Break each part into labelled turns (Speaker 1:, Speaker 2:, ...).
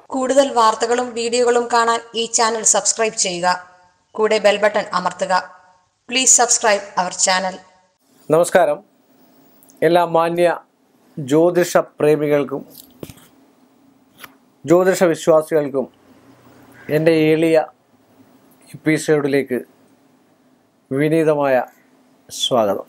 Speaker 1: കൂടുതൽ വാർത്തകളും വീഡിയോകളും കാണാൻ ഈ ചാനൽ സബ്സ്ക്രൈബ് ചെയ്യുക കൂടെ ബെൽ ബട്ടൺ അമർത്തുക പ്ലീസ് സബ്സ്ക്രൈബ് അവർ ചാനൽ
Speaker 2: നമസ്കാരം എല്ലാ മാന്യ ജ്യോതിഷ പ്രേമികൾക്കും ജ്യോതിഷ വിശ്വാസികൾക്കും എൻ്റെ എളിയ എപ്പിസോഡിലേക്ക് വിനീതമായ സ്വാഗതം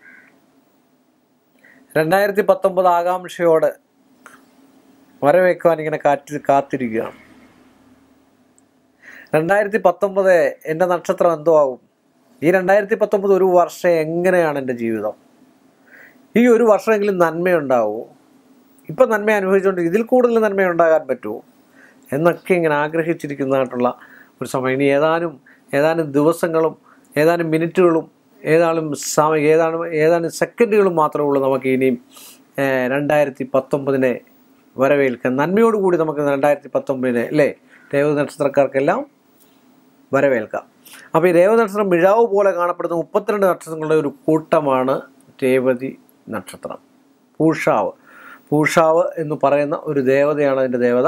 Speaker 2: രണ്ടായിരത്തി പത്തൊമ്പത് ആകാംക്ഷയോടെ വരവേക്കുവാൻ ഇങ്ങനെ കാറ്റി കാത്തിരിക്കുകയാണ് രണ്ടായിരത്തി പത്തൊമ്പത് എൻ്റെ നക്ഷത്രം എന്തോ ആവും ഈ രണ്ടായിരത്തി പത്തൊമ്പത് ഒരു വർഷം എങ്ങനെയാണ് എൻ്റെ ജീവിതം ഈ ഒരു വർഷമെങ്കിലും നന്മയുണ്ടാവുമോ ഇപ്പം നന്മ അനുഭവിച്ചുകൊണ്ട് ഇതിൽ കൂടുതൽ നന്മയുണ്ടാകാൻ പറ്റുമോ എന്നൊക്കെ ഇങ്ങനെ ആഗ്രഹിച്ചിരിക്കുന്നതായിട്ടുള്ള ഒരു സമയം ഇനി ഏതാനും ഏതാനും ദിവസങ്ങളും ഏതാനും മിനിറ്റുകളും ഏതാനും സമയം ഏതാനും ഏതാനും സെക്കൻഡുകളും മാത്രമേ ഉള്ളൂ നമുക്ക് ഇനിയും ഏഹ്, രണ്ടായിരത്തി പത്തൊമ്പതിനെ വരവേൽക്കാൻ നന്മയോടുകൂടി നമുക്ക് രണ്ടായിരത്തി പത്തൊമ്പതിനെ അല്ലേ രേവതി നക്ഷത്രക്കാർക്കെല്ലാം വരവേൽക്കാം അപ്പോൾ ഈ രേവതി നക്ഷത്രം മിഴാവ് പോലെ കാണപ്പെടുന്ന മുപ്പത്തിരണ്ട് നക്ഷത്രങ്ങളുടെ ഒരു കൂട്ടമാണ് രേവതി നക്ഷത്രം പൂഷാവ് പൂഷാവ് എന്ന് പറയുന്ന ഒരു ദേവതയാണ് അതിൻ്റെ ദേവത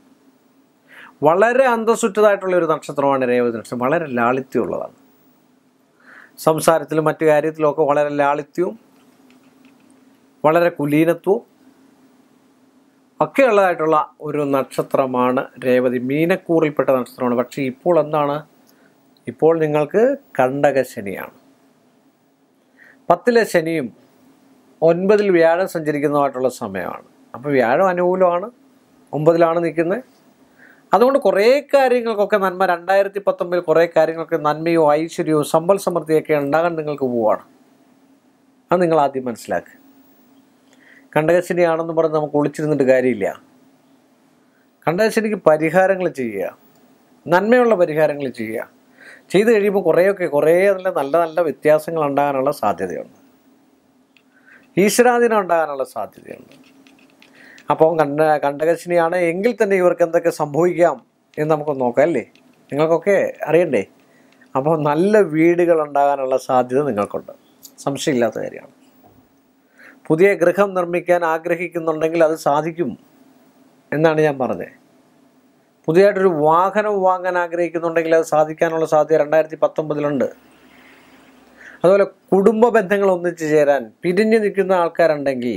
Speaker 2: വളരെ അന്തസ്സുറ്റതായിട്ടുള്ള ഒരു നക്ഷത്രമാണ് രേവതി നക്ഷത്രം വളരെ ലാളിത്യമുള്ളതാണ് സംസാരത്തിലും മറ്റു കാര്യത്തിലും ഒക്കെ വളരെ ലാളിത്യവും വളരെ കുലീനത്വവും ഒക്കെ ഉള്ളതായിട്ടുള്ള ഒരു നക്ഷത്രമാണ് രേവതി മീനക്കൂറിൽപ്പെട്ട നക്ഷത്രമാണ് പക്ഷേ ഇപ്പോൾ എന്താണ് ഇപ്പോൾ നിങ്ങൾക്ക് കണ്ടകശനിയാണ് പത്തിലെ ശനിയും ഒൻപതിൽ വ്യാഴം സഞ്ചരിക്കുന്നതായിട്ടുള്ള സമയമാണ് അപ്പോൾ വ്യാഴം അനുകൂലമാണ് ഒമ്പതിലാണ് നിൽക്കുന്നത് അതുകൊണ്ട് കുറേ കാര്യങ്ങൾക്കൊക്കെ നന്മ രണ്ടായിരത്തി പത്തൊമ്പതിൽ കുറേ കാര്യങ്ങൾക്ക് നന്മയോ ഐശ്വര്യവും സമ്പൽ സമൃദ്ധിയൊക്കെ ഉണ്ടാകാൻ നിങ്ങൾക്ക് പോവുകയാണ് അത് നിങ്ങൾ ആദ്യം മനസ്സിലാക്കുക കണ്ടകശനിയാണെന്ന് പറഞ്ഞ് നമുക്ക് ഒളിച്ചിരുന്നിട്ട് കാര്യമില്ല കണ്ടകശനിക്ക് പരിഹാരങ്ങൾ ചെയ്യുക നന്മയുള്ള പരിഹാരങ്ങൾ ചെയ്യുക ചെയ്തു കഴിയുമ്പോൾ കുറേയൊക്കെ കുറേ നല്ല നല്ല നല്ല വ്യത്യാസങ്ങൾ ഉണ്ടാകാനുള്ള സാധ്യതയുണ്ട് ഈശ്വരാധീനം ഉണ്ടാകാനുള്ള സാധ്യതയുണ്ട് അപ്പോൾ കണ്ട കണ്ടകശിനിയാണ് എങ്കിൽ തന്നെ ഇവർക്ക് എന്തൊക്കെ സംഭവിക്കാം എന്ന് നമുക്ക് നോക്കാം അല്ലേ നിങ്ങൾക്കൊക്കെ അറിയണ്ടേ അപ്പോൾ നല്ല വീടുകൾ ഉണ്ടാകാനുള്ള സാധ്യത നിങ്ങൾക്കുണ്ട് സംശയമില്ലാത്ത കാര്യമാണ് പുതിയ ഗൃഹം നിർമ്മിക്കാൻ ആഗ്രഹിക്കുന്നുണ്ടെങ്കിൽ അത് സാധിക്കും എന്നാണ് ഞാൻ പറഞ്ഞത് പുതിയതായിട്ടൊരു വാഹനം വാങ്ങാൻ ആഗ്രഹിക്കുന്നുണ്ടെങ്കിൽ അത് സാധിക്കാനുള്ള സാധ്യത രണ്ടായിരത്തി പത്തൊമ്പതിലുണ്ട് അതുപോലെ കുടുംബ ബന്ധങ്ങൾ ഒന്നിച്ചു ചേരാൻ പിരിഞ്ഞു നിൽക്കുന്ന ആൾക്കാരുണ്ടെങ്കിൽ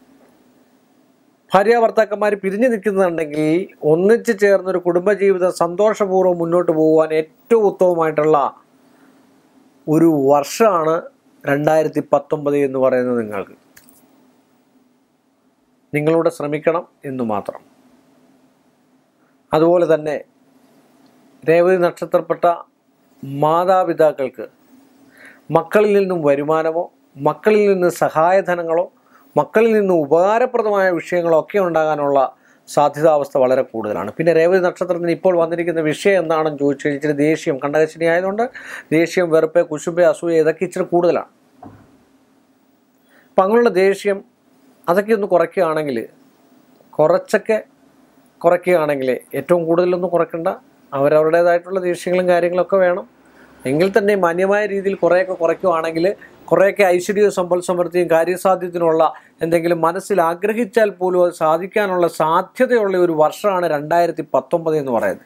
Speaker 2: ഭാര്യ ഭർത്താക്കന്മാർ പിരിഞ്ഞു നിൽക്കുന്നുണ്ടെങ്കിൽ ഒന്നിച്ചു ചേർന്നൊരു കുടുംബജീവിതം സന്തോഷപൂർവ്വം മുന്നോട്ട് പോകുവാൻ ഏറ്റവും ഉത്തമമായിട്ടുള്ള ഒരു വർഷമാണ് രണ്ടായിരത്തി പത്തൊമ്പത് എന്ന് പറയുന്നത് നിങ്ങൾക്ക് നിങ്ങളൂടെ ശ്രമിക്കണം എന്ന് മാത്രം അതുപോലെ തന്നെ രേവതി നക്ഷത്രപ്പെട്ട മാതാപിതാക്കൾക്ക് മക്കളിൽ നിന്നും വരുമാനമോ മക്കളിൽ നിന്ന് സഹായധനങ്ങളോ മക്കളിൽ നിന്ന് ഉപകാരപ്രദമായ വിഷയങ്ങളോ ഒക്കെ ഉണ്ടാകാനുള്ള സാധ്യതാവസ്ഥ വളരെ കൂടുതലാണ് പിന്നെ രേവതി നക്ഷത്രത്തിന് ഇപ്പോൾ വന്നിരിക്കുന്ന വിഷയം എന്താണെന്ന് ചോദിച്ചു കഴിഞ്ഞാൽ ഇച്ചിരി ദേഷ്യം കണ്ടകശിനി ആയതുകൊണ്ട് ദേഷ്യം വെറുപ്പ് കുശുമ്പ് അസൂയ ഇതൊക്കെ ഇച്ചിരി കൂടുതലാണ് അപ്പം അങ്ങനെയുള്ള ദേഷ്യം അതൊക്കെ ഒന്ന് കുറയ്ക്കുകയാണെങ്കിൽ കുറച്ചൊക്കെ കുറയ്ക്കുകയാണെങ്കിൽ ഏറ്റവും കൂടുതലൊന്നും കുറയ്ക്കണ്ട അവരവരുടേതായിട്ടുള്ള ദേഷ്യങ്ങളും കാര്യങ്ങളൊക്കെ വേണം എങ്കിൽ തന്നെ മാന്യമായ രീതിയിൽ കുറേയൊക്കെ കുറയ്ക്കുകയാണെങ്കിൽ കുറേയൊക്കെ ഐശ്വര്യവും സമ്പൽ സമൃദ്ധിയും കാര്യസാധ്യത്തിനുള്ള എന്തെങ്കിലും മനസ്സിൽ ആഗ്രഹിച്ചാൽ പോലും അത് സാധിക്കാനുള്ള സാധ്യതയുള്ള ഒരു വർഷമാണ് രണ്ടായിരത്തി പത്തൊമ്പത് എന്ന് പറയുന്നത്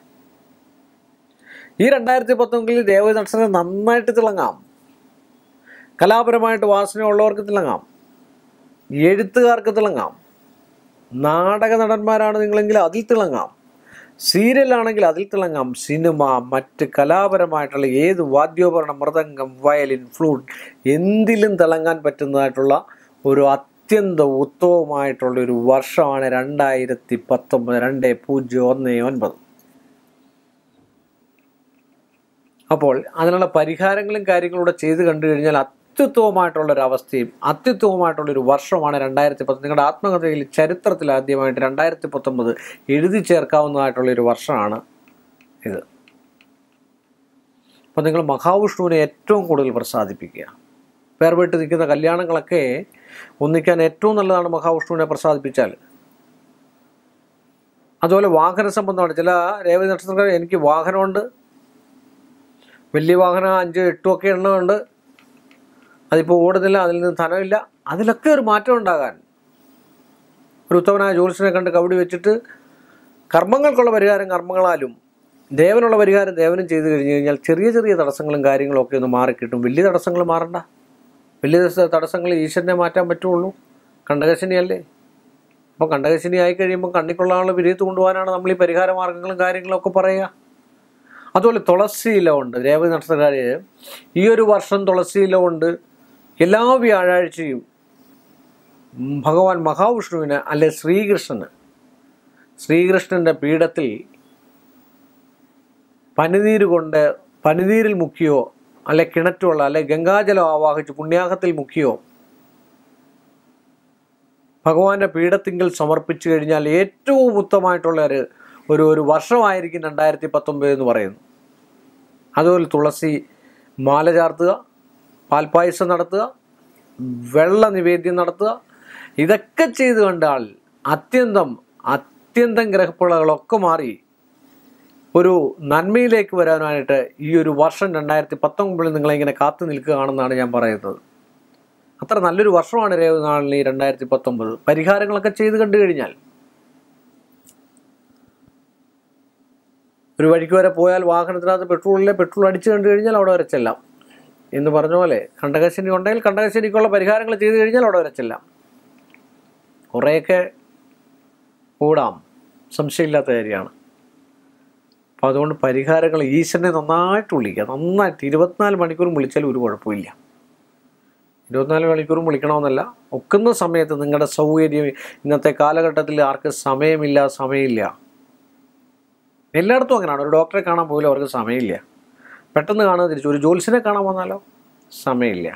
Speaker 2: ഈ രണ്ടായിരത്തി പത്തൊമ്പതിൽ ദേവ നക്ഷത്രം നന്നായിട്ട് തിളങ്ങാം കലാപരമായിട്ട് വാസനയുള്ളവർക്ക് തിളങ്ങാം എഴുത്തുകാർക്ക് തിളങ്ങാം നാടക നടന്മാരാണ് നിങ്ങളെങ്കിൽ അതിൽ തിളങ്ങാം സീരിയലാണെങ്കിൽ അതിൽ തിളങ്ങാം സിനിമ മറ്റ് കലാപരമായിട്ടുള്ള ഏത് വാദ്യോപകരണം മൃദംഗം വയലിൻ ഫ്ലൂട്ട് എന്തിലും തിളങ്ങാൻ പറ്റുന്നതായിട്ടുള്ള ഒരു അത്യന്ത ഉത്തമമായിട്ടുള്ള ഒരു വർഷമാണ് രണ്ടായിരത്തി പത്തൊമ്പത് രണ്ട് പൂജ്യം ഒന്ന് ഒൻപത് അപ്പോൾ അതിനുള്ള പരിഹാരങ്ങളും കാര്യങ്ങളും കൂടെ ചെയ്ത് കണ്ടു കഴിഞ്ഞാൽ അത്യുത്തമമായിട്ടുള്ള ഒരു അവസ്ഥയും അത്യുത്തമമായിട്ടുള്ള ഒരു വർഷമാണ് രണ്ടായിരത്തി പത്ത് നിങ്ങളുടെ ആത്മകഥയിൽ ചരിത്രത്തിൽ ആദ്യമായിട്ട് രണ്ടായിരത്തി പത്തൊമ്പത് എഴുതി ചേർക്കാവുന്നതായിട്ടുള്ള ഒരു വർഷമാണ് ഇത് അപ്പോൾ നിങ്ങൾ മഹാവിഷ്ണുവിനെ ഏറ്റവും കൂടുതൽ പ്രസാദിപ്പിക്കുക വേർപെട്ട് നിൽക്കുന്ന കല്യാണങ്ങളൊക്കെ ഒന്നിക്കാൻ ഏറ്റവും നല്ലതാണ് മഹാവിഷ്ണുവിനെ പ്രസാദിപ്പിച്ചാൽ അതുപോലെ വാഹന സംബന്ധമാണ് ചില രേവതി നക്ഷത്രക്കാർ എനിക്ക് വാഹനമുണ്ട് വലിയ വാഹനം അഞ്ച് എട്ടും ഒക്കെ എണ്ണമുണ്ട് അതിപ്പോൾ ഓടുന്നില്ല അതിൽ നിന്ന് ധനമില്ല അതിലൊക്കെ ഒരു മാറ്റം ഉണ്ടാകാൻ ഒരു ഉത്തമനായ ജ്യോത്സ്യനെ കണ്ട് കബഡി വെച്ചിട്ട് കർമ്മങ്ങൾക്കുള്ള പരിഹാരം കർമ്മങ്ങളാലും ദേവനുള്ള പരിഹാരം ദേവനും ചെയ്തു കഴിഞ്ഞു കഴിഞ്ഞാൽ ചെറിയ ചെറിയ തടസ്സങ്ങളും കാര്യങ്ങളും ഒക്കെ ഒന്ന് മാറിക്കിട്ടും വലിയ തടസ്സങ്ങൾ മാറണ്ട വലിയ ദിവസ- തടസ്സങ്ങൾ ഈശ്വരനെ മാറ്റാൻ പറ്റുള്ളൂ കണ്ടകശനിയല്ലേ അപ്പോൾ കണ്ടകശനി ആയി കഴിയുമ്പോൾ കണ്ണിക്കൊള്ളാനുള്ള വിരയത്ത് കൊണ്ടുപോകാനാണ് നമ്മൾ ഈ പരിഹാര മാർഗങ്ങളും കാര്യങ്ങളും ഒക്കെ പറയുക അതുപോലെ തുളസി ഇല ഉണ്ട് രേവതി നക്ഷത്രക്കാര് ഈ ഒരു വർഷം തുളസി ഇല കൊണ്ട് എല്ലാ വ്യാഴാഴ്ചയും ഉം, ഭഗവാൻ മഹാവിഷ്ണുവിന് അല്ലെ ശ്രീകൃഷ്ണന് ശ്രീകൃഷ്ണന്റെ പീഠത്തിൽ പനിനീര് കൊണ്ട് പനിനീരിൽ മുക്കിയോ അല്ലെ കിണറ്റുള്ള അല്ലെ ഗംഗാജലം ആവാഹിച്ച് പുണ്യാഹത്തിൽ മുക്കിയോ ഭഗവാന്റെ പീഠത്തിങ്കിൽ സമർപ്പിച്ചു കഴിഞ്ഞാൽ ഏറ്റവും ഉത്തമമായിട്ടുള്ള ഒരു ഒരു ഒരു വർഷമായിരിക്കും രണ്ടായിരത്തി പത്തൊമ്പത് എന്ന് പറയുന്നു അതുപോലെ തുളസി മാല ചാർത്തുക പാൽപ്പായസം നടത്തുക വെള്ള നിവേദ്യം നടത്തുക ഇതൊക്കെ ചെയ്തു കണ്ടാൽ അത്യന്തം അത്യന്തം ഗ്രഹപ്പിളകളൊക്കെ മാറി ഒരു നന്മയിലേക്ക് വരാനായിട്ട് ഈ ഒരു വർഷം രണ്ടായിരത്തി പത്തൊമ്പതിൽ നിങ്ങളിങ്ങനെ കാത്തു നിൽക്കുകയാണെന്നാണ് ഞാൻ പറയുന്നത് അത്ര നല്ലൊരു വർഷമാണ് രേവനാളിൽ ഈ രണ്ടായിരത്തി പത്തൊമ്പത് പരിഹാരങ്ങളൊക്കെ ചെയ്ത് കണ്ടു കഴിഞ്ഞാൽ ഒരു വഴിക്ക് വരെ പോയാൽ വാഹനത്തിനകത്ത് പെട്രോളിലെ പെട്രോൾ അടിച്ചു കണ്ടു കഴിഞ്ഞാൽ അവിടെ വരെ ചെല്ലാം എന്ന് പറഞ്ഞ പോലെ കണ്ടകശനി ഉണ്ടെങ്കിൽ കണ്ടകശനിക്കുള്ള പരിഹാരങ്ങൾ ചെയ്തു കഴിഞ്ഞാൽ അവിടെ വരെ ചെല്ലാം കുറേയൊക്കെ കൂടാം സംശയമില്ലാത്ത കാര്യമാണ് അപ്പോൾ അതുകൊണ്ട് പരിഹാരങ്ങൾ ഈശ്വരനെ നന്നായിട്ട് വിളിക്കുക നന്നായിട്ട് ഇരുപത്തിനാല് മണിക്കൂറും വിളിച്ചാലും ഒരു കുഴപ്പമില്ല ഇരുപത്തിനാല് മണിക്കൂറും വിളിക്കണമെന്നല്ല ഒക്കുന്ന സമയത്ത് നിങ്ങളുടെ സൗകര്യം ഇന്നത്തെ കാലഘട്ടത്തിൽ ആർക്ക് സമയമില്ല സമയമില്ല എല്ലായിടത്തും അങ്ങനെയാണ് ഒരു ഡോക്ടറെ കാണാൻ പോലും അവർക്ക് സമയമില്ല പെട്ടെന്ന് കാണാൻ തിരിച്ചു ഒരു ജോത്സ്യനെ കാണാൻ വന്നാലോ സമയമില്ല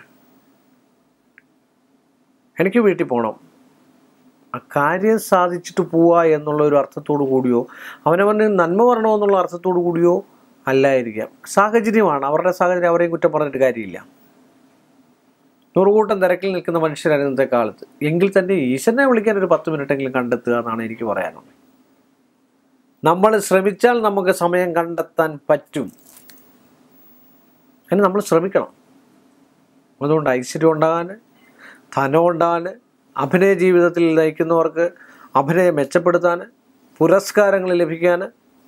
Speaker 2: എനിക്ക് വീട്ടിൽ പോകണം ആ കാര്യം സാധിച്ചിട്ട് പോവുക എന്നുള്ള ഒരു അർത്ഥത്തോടു കൂടിയോ അവനവന് നന്മ വരണമെന്നുള്ള അർത്ഥത്തോടു കൂടിയോ അല്ലായിരിക്കാം സാഹചര്യമാണ് അവരുടെ സാഹചര്യം അവരെയും കുറ്റം പറഞ്ഞിട്ട് കാര്യമില്ല നൂറുകൂട്ടം തിരക്കിൽ നിൽക്കുന്ന മനുഷ്യരാണ് ഇന്നത്തെ കാലത്ത് എങ്കിൽ തന്നെ ഈശ്വരനെ വിളിക്കാൻ ഒരു പത്ത് മിനിറ്റെങ്കിലും കണ്ടെത്തുക എന്നാണ് എനിക്ക് പറയാനുള്ളത് നമ്മൾ ശ്രമിച്ചാൽ നമുക്ക് സമയം കണ്ടെത്താൻ പറ്റും അതിന് നമ്മൾ ശ്രമിക്കണം അതുകൊണ്ട് ഐശ്വര്യം ഉണ്ടാകാൻ ധനം ഉണ്ടാകാൻ അഭിനയ ജീവിതത്തിൽ നയിക്കുന്നവർക്ക് അഭിനയം മെച്ചപ്പെടുത്താൻ പുരസ്കാരങ്ങൾ ലഭിക്കാൻ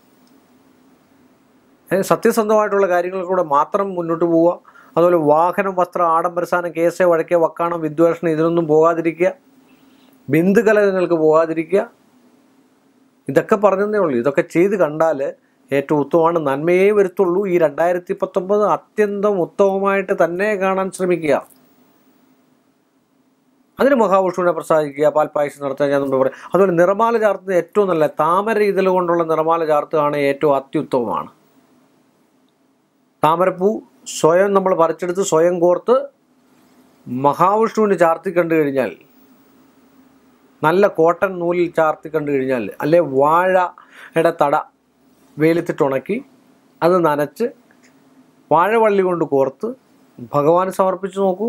Speaker 2: ഏ, സത്യസന്ധമായിട്ടുള്ള കാര്യങ്ങളിൽ കൂടെ മാത്രം മുന്നോട്ട് പോവുക അതുപോലെ വാഹനം വസ്ത്രം ആഡംബരസാനം കേസ് വഴക്കെ വക്കാണം വിദ്വേഷണം ഇതിനൊന്നും പോകാതിരിക്കുക ബിന്ദുകലകങ്ങൾക്ക് പോകാതിരിക്കുക ഇതൊക്കെ പറഞ്ഞതേ ഉള്ളൂ ഇതൊക്കെ ചെയ്ത് കണ്ടാൽ ഏറ്റവും ഉത്തമമാണ് നന്മയേ വരുത്തുള്ളൂ ഈ രണ്ടായിരത്തി പത്തൊമ്പത് അത്യന്തം ഉത്തമമായിട്ട് തന്നെ കാണാൻ ശ്രമിക്കുക അതിന് മഹാവിഷ്ണുവിനെ പ്രസാദിക്കുക പാൽപ്പായസം നടത്തുക ഞാൻ മുമ്പ് പറയാം അതുപോലെ നിറമാല ചാർത്തുന്നത് ഏറ്റവും നല്ല താമര ഇതൾ കൊണ്ടുള്ള നിറമാല ചാർത്തുകയാണ് ഏറ്റവും അത്യുത്തമമാണ് താമരപ്പൂ സ്വയം നമ്മൾ പറിച്ചെടുത്ത് സ്വയം കോർത്ത് മഹാവിഷ്ണുവിന് ചാർത്തി കണ്ടു കഴിഞ്ഞാൽ നല്ല കോട്ടൺ നൂലിൽ ചാർത്തി കണ്ടു കഴിഞ്ഞാൽ അല്ലെ വാഴയുടെ തട വെയിലത്തിട്ട് ഉണക്കി അത് നനച്ച് വാഴവള്ളി കൊണ്ട് കോർത്ത് ഭഗവാന് സമർപ്പിച്ച് നോക്കൂ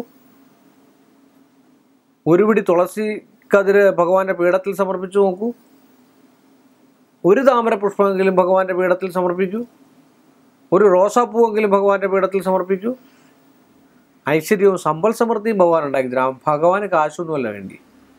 Speaker 2: ഒരു പിടി തുളസി കതിര് ഭഗവാന്റെ പീഠത്തിൽ സമർപ്പിച്ചു നോക്കൂ ഒരു താമര പുഷ്പമെങ്കിലും ഭഗവാന്റെ പീഠത്തിൽ സമർപ്പിക്കൂ ഒരു റോസാപ്പൂവെങ്കിലും ഭഗവാന്റെ പീഠത്തിൽ സമർപ്പിക്കൂ ഐശ്വര്യവും സമ്പൽ സമൃദ്ധിയും ഭഗവാൻ ഉണ്ടാക്കി തരാം ഭഗവാന് കാശൊന്നുമല്ല വേണ്ടി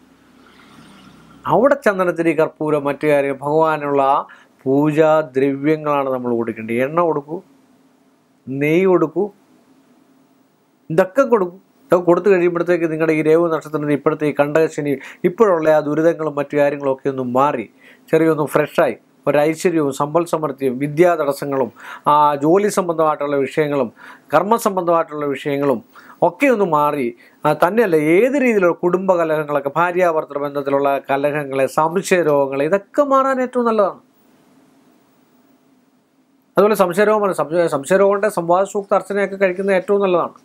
Speaker 2: അവിടെ ചന്ദനത്തിരി കർപ്പൂരം മറ്റു കാര്യം ഭഗവാനുള്ള പൂജാ ദ്രവ്യങ്ങളാണ് നമ്മൾ കൊടുക്കേണ്ടത് എണ്ണ കൊടുക്കൂ നെയ്യ് കൊടുക്കൂ ഇതൊക്കെ കൊടുക്കും ഇതൊക്കെ കൊടുത്തു കഴിയുമ്പോഴത്തേക്ക് നിങ്ങളുടെ ഈ രേവു നക്ഷത്രത്തിന് ഇപ്പോഴത്തെ ഈ കണ്ടകശനി ഇപ്പോഴുള്ള ആ ദുരിതങ്ങളും മറ്റു കാര്യങ്ങളും ഒക്കെ ഒന്ന് മാറി ചെറിയൊന്ന് ഫ്രഷായി ഒരു ഐശ്വര്യവും സമ്പൽ സമൃദ്ധിയും വിദ്യാ തടസ്സങ്ങളും ആ ജോലി സംബന്ധമായിട്ടുള്ള വിഷയങ്ങളും കർമ്മ സംബന്ധമായിട്ടുള്ള വിഷയങ്ങളും ഒക്കെ ഒന്ന് മാറി ആ, തന്നെയല്ല ഏത് രീതിയിലുള്ള കുടുംബ കലഹങ്ങളൊക്കെ ഭാര്യാഭർത്തൃ ബന്ധത്തിലുള്ള കലഹങ്ങളെ സംശയ രോഗങ്ങൾ ഇതൊക്കെ മാറാൻ ഏറ്റവും നല്ലതാണ് അതുപോലെ സംശയരോഗമാണ് സംശയ സംശയരോഗങ്ങളുടെ സംവാദ സൂക്ത അർച്ചനയൊക്കെ കഴിക്കുന്നത് ഏറ്റവും നല്ലതാണ്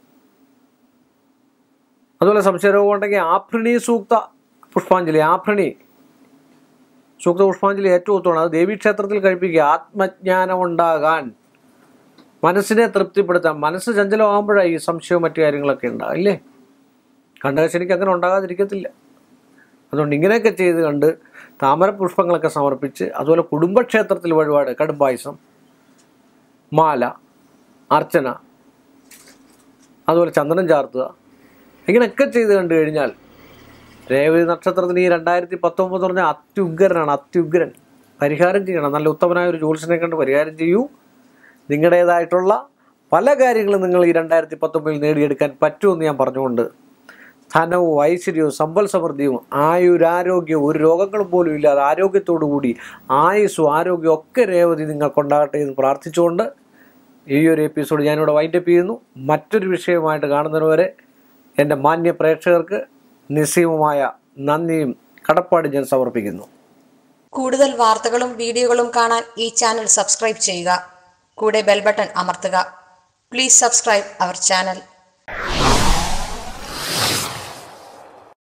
Speaker 2: അതുപോലെ സംശയരോഗം ഉണ്ടെങ്കിൽ ആഭ്രണി സൂക്ത പുഷ്പാഞ്ജലി ആഭരണി സൂക്ത പുഷ്പാഞ്ജലി ഏറ്റവും ഉത്തമമാണ് അത് ദേവീക്ഷേത്രത്തിൽ കഴിപ്പിക്കുക ആത്മജ്ഞാനം ഉണ്ടാകാൻ മനസ്സിനെ തൃപ്തിപ്പെടുത്താൻ മനസ്സ് ചഞ്ചലമാകുമ്പോഴാണ് ഈ സംശയവും മറ്റു കാര്യങ്ങളൊക്കെ ഉണ്ടാകും ഇല്ലേ കണ്ടകശനിക്ക് അങ്ങനെ ഉണ്ടാകാതിരിക്കത്തില്ല അതുകൊണ്ട് ഇങ്ങനെയൊക്കെ ചെയ്ത് കണ്ട് താമര പുഷ്പങ്ങളൊക്കെ സമർപ്പിച്ച് അതുപോലെ കുടുംബക്ഷേത്രത്തിൽ വഴിപാട് കടുംപായസം മാല അർച്ചന അതുപോലെ ചന്ദനം ചാർത്തുക ഇങ്ങനെയൊക്കെ ചെയ്ത് കണ്ടു കഴിഞ്ഞാൽ രേവതി നക്ഷത്രത്തിന് ഈ രണ്ടായിരത്തി പത്തൊമ്പത് പറഞ്ഞാൽ അത്യുഗ്രനാണ് അത്യുഗ്രൻ പരിഹാരം ചെയ്യണം നല്ല ഉത്തമനായ ഒരു ജ്യോത്സ്യനെ കണ്ട് പരിഹാരം ചെയ്യൂ നിങ്ങളുടേതായിട്ടുള്ള പല കാര്യങ്ങളും നിങ്ങൾ ഈ രണ്ടായിരത്തി പത്തൊമ്പതിൽ നേടിയെടുക്കാൻ പറ്റുമെന്ന് ഞാൻ പറഞ്ഞുകൊണ്ട് ധനവും ഐശ്വര്യവും സമ്പൽ സമൃദ്ധിയും ആയുരാരോഗ്യവും ഒരു രോഗങ്ങളും പോലും ഇല്ലാതെ ആരോഗ്യത്തോടു കൂടി ആയുസ്സും ആരോഗ്യവും ഒക്കെ രേവതി നിങ്ങൾക്കുണ്ടാകട്ടെ എന്ന് പ്രാർത്ഥിച്ചുകൊണ്ട് ഈ ഒരു എപ്പിസോഡ് ഞാനിവിടെ വൈൻഡപ്പ് ചെയ്യുന്നു മറ്റൊരു വിഷയമായിട്ട് കാണുന്നതുവരെ എൻ്റെ മാന്യ പ്രേക്ഷകർക്ക് നിസ്സീമമായ നന്ദിയും കടപ്പാടും ഞാൻ സമർപ്പിക്കുന്നു
Speaker 1: കൂടുതൽ വാർത്തകളും വീഡിയോകളും കാണാൻ ഈ ചാനൽ സബ്സ്ക്രൈബ് ചെയ്യുക കൂടെ ബെൽ ബട്ടൺ അമർത്തുക പ്ലീസ് സബ്സ്ക്രൈബ് അവർ ചാനൽ